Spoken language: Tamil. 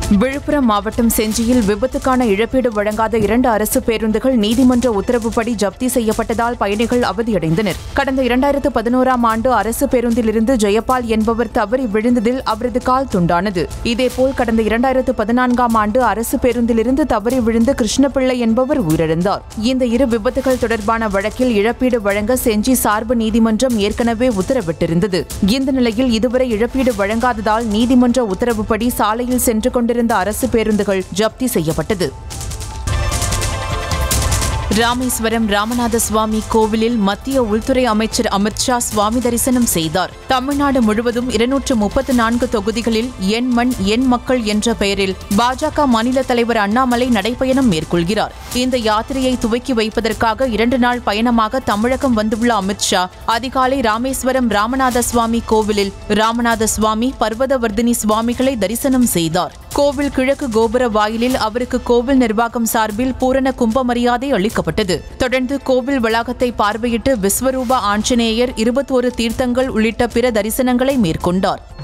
விழுப்புரம் மாவட்டம் செஞ்சியில் விபத்துக்கான இழப்பீடு வழங்காத இரண்டு அரசு பேருந்துகள் நீதிமன்ற உத்தரவுப்படி ஜப்தி செய்யப்பட்டதால் பயணிகள் அவதியடைந்தனர் கடந்த இரண்டாயிரத்து பதினோராம் ஆண்டு அரசு பேருந்திலிருந்து ஜெயபால் என்பவர் தவறி விழுந்ததில் அவரது கால் துண்டானது இதேபோல் கடந்த இரண்டாயிரத்து பதினான்காம் ஆண்டு அரசு பேருந்திலிருந்து தவறி விழுந்து கிருஷ்ணபிள்ளை என்பவர் உயிரிழந்தார் இந்த இரு விபத்துகள் தொடர்பான வழக்கில் இழப்பீடு வழங்க செஞ்சி சார்பு நீதிமன்றம் ஏற்கனவே உத்தரவிட்டிருந்தது இந்த நிலையில் இதுவரை இழப்பீடு வழங்காததால் நீதிமன்ற உத்தரவுப்படி சாலையில் சென்று கொண்டிருந்த அரசு பேருந்துகள் ஜப்தி செய்யப்பட்டது ராமேஸ்வரம் ராமநாத சுவாமி கோவிலில் மத்திய உள்துறை அமைச்சர் அமித்ஷா சுவாமி தரிசனம் செய்தார் தமிழ்நாடு முழுவதும் இருநூற்று முப்பத்து நான்கு தொகுதிகளில் என் மண் என் மக்கள் என்ற பெயரில் பாஜக மாநில தலைவர் அண்ணாமலை நடைபயணம் மேற்கொள்கிறார் இந்த யாத்திரையை துவக்கி வைப்பதற்காக இரண்டு நாள் பயணமாக தமிழகம் வந்துள்ள அமித்ஷா அதிகாலை ராமேஸ்வரம் ராமநாத சுவாமி கோவிலில் ராமநாத சுவாமி பர்வதவர்தினி சுவாமிகளை தரிசனம் செய்தார் கோவில் கிழக்கு கோபுர வாயிலில் அவருக்கு கோவில் நிர்வாகம் சார்பில் பூரண கும்ப மரியாதை அளிக்கப்பட்டது தொடர்ந்து கோவில் வளாகத்தை பார்வையிட்டு விஸ்வரூப ஆஞ்சநேயர் இருபத்தோரு தீர்த்தங்கள் உள்ளிட்ட பிற தரிசனங்களை மேற்கொண்டார்